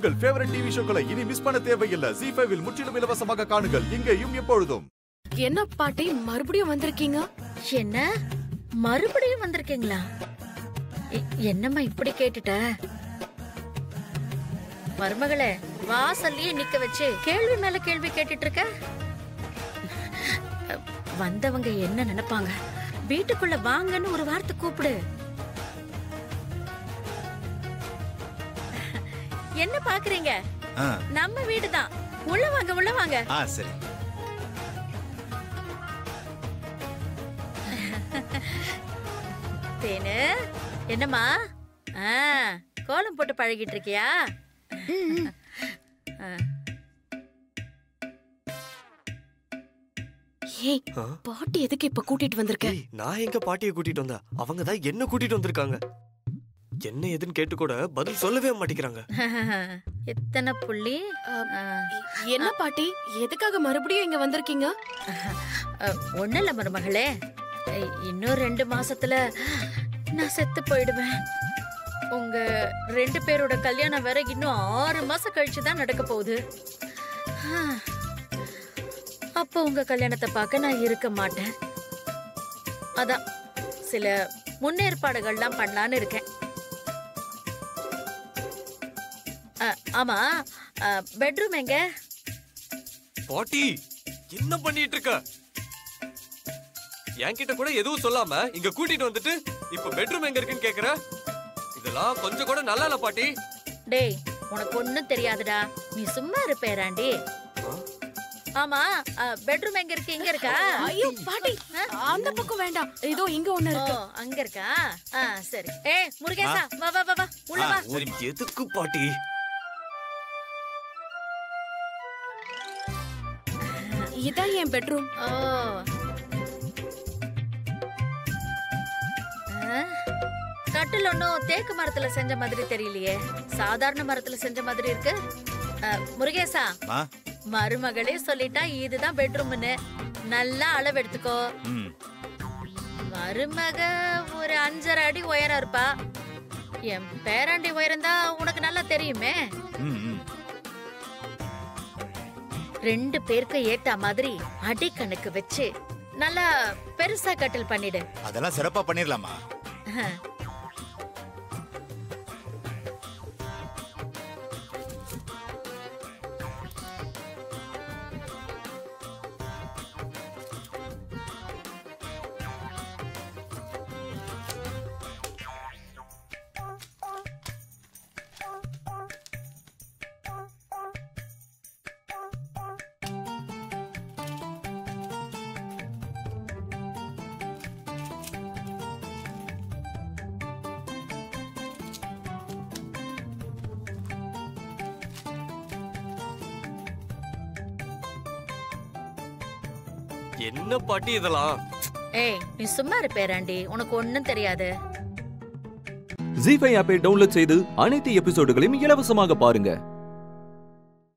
உங்கள் favourite TV ஷோக்களை இனி miss பண்ண தேவையில்லை ஜி ஃபைவில் முற்றிலும் இலவசமாக காணுங்கள் இங்கேயும் எப்பொழுதும் என்ன பாட்டி மறுபடியும் வந்திருக்கீங்க என்ன மறுபடியும் வந்திருக்கீங்களா எ- என்னம்மா இப்படி கேட்டுட்ட மருமகளே வாசல்லயே நிக்க வச்சு கேள்வி மேல கேள்வி கேட்டுட்டு இருக்க வந்தவங்க என்ன நினைப்பாங்க வீட்டுக்குள்ள வாங்கன்னு ஒரு வார்த்தை கூப்பிடு என்ன பாக்குறீங்க ஆ, நம்ம வீடுதான் உள்ள வாங்க உள்ள வாங்க ஆ சரி தேனு என்னம்மா ஆ கோலம் போட்டு பழகிட்டு இருக்கியா ஆ, ஏய் ஆ? பாட்டி எதுக்கு இப்ப கூட்டிட்டு வந்திருக்க ஏய், நான் எங்க பாட்டியை கூட்டிட்டு வந்தேன் அவங்க தான் என்ன கூட்டிட்டு வந்திருக்காங்க என்ன ஏதுன்னு கேட்டு கூட பதில் சொல்லவே மாட்டேங்கிறாங்க எத்தனை புள்ளி ஆ, என்ன பாட்டி எதுக்காக மறுபடியும் இங்க வந்திருக்கீங்க ஆ, ஒண்ணும் இல்ல மருமகளே ஐ, இன்னும் ரெண்டு மாசத்துல நான் செத்து போயிடுவேன் உங்க ரெண்டு பேரோட கல்யாணம் வேற இன்னும் ஆறு மாசம் கழிச்சு தான் நடக்க போகுது ஆ, அப்போ உங்க கல்யாணத்தை பார்க்க நான் இருக்க மாட்டேன் அதான் சில முன்னேற்பாடுகள்லாம் பண்ணலான்னு இருக்கேன் ஆ, ஆமா பெட்ரூம் எங்க பாட்டி என்ன பண்ணிட்டு இருக்க என்கிட்ட கூட எதுவும் சொல்லாம இங்க கூட்டிட்டு வந்துட்டு இப்ப பெட்ரூம் எங்க இருக்குன்னு கேக்குற இதெல்லாம் கொஞ்சம் கூட நல்லா இல்ல பாட்டி டேய் உனக்கு ஒண்ணும் தெரியாதுடா நீ சும்மா இருப்பேராண்டி ஆமா பெட்ரூம் எங்க இருக்கு இங்க இருக்கா ஐயோ பாட்டி அந்த பக்கம் வேண்டாம் இதோ இங்க ஒண்ணு ஓ இருக்கு அங்க இருக்கா ஆ சரி ஏய் முருகேசா வா வா வா வா உள்ள வா சரி எதுக்கு பாட்டி இதான் என் பெட்ரூம் ஓ ஆ, கட்டில் ஒன்றும் தேக்கு மரத்துல செஞ்ச மாதிரி தெரியலையே சாதாரண மரத்துல செஞ்ச மாதிரி இருக்கு ஆ, முருகேசா ஆ, மருமகளே சொல்லிட்டா இதுதான் பெட்ரூம்னு நல்லா அளவு எடுத்துக்கோ ம். மருமக ஒரு அஞ்சரை அடி உயரம் இருப்பா என் பேராண்டி உயரம் தான் உனக்கு நல்லா தெரியுமே ம், ம். ரெண்டு பேருக்கு ஏத்த மாதிரி அடி கணக்கு வச்சு நல்லா பெருசா கட்டில் பண்ணிடு அதெல்லாம் சிறப்பா பண்ணிரலாமா என்ன பாட்டி இதெல்லாம் ஏய் நீ சும்மா இரு பேராண்டி உனக்கு ஒண்ணும் தெரியாது ஜி ஃபைவ் ஆப்பை டவுன்லோட் செய்து அனைத்து எபிசோடுகளையும் இலவசமாக பாருங்க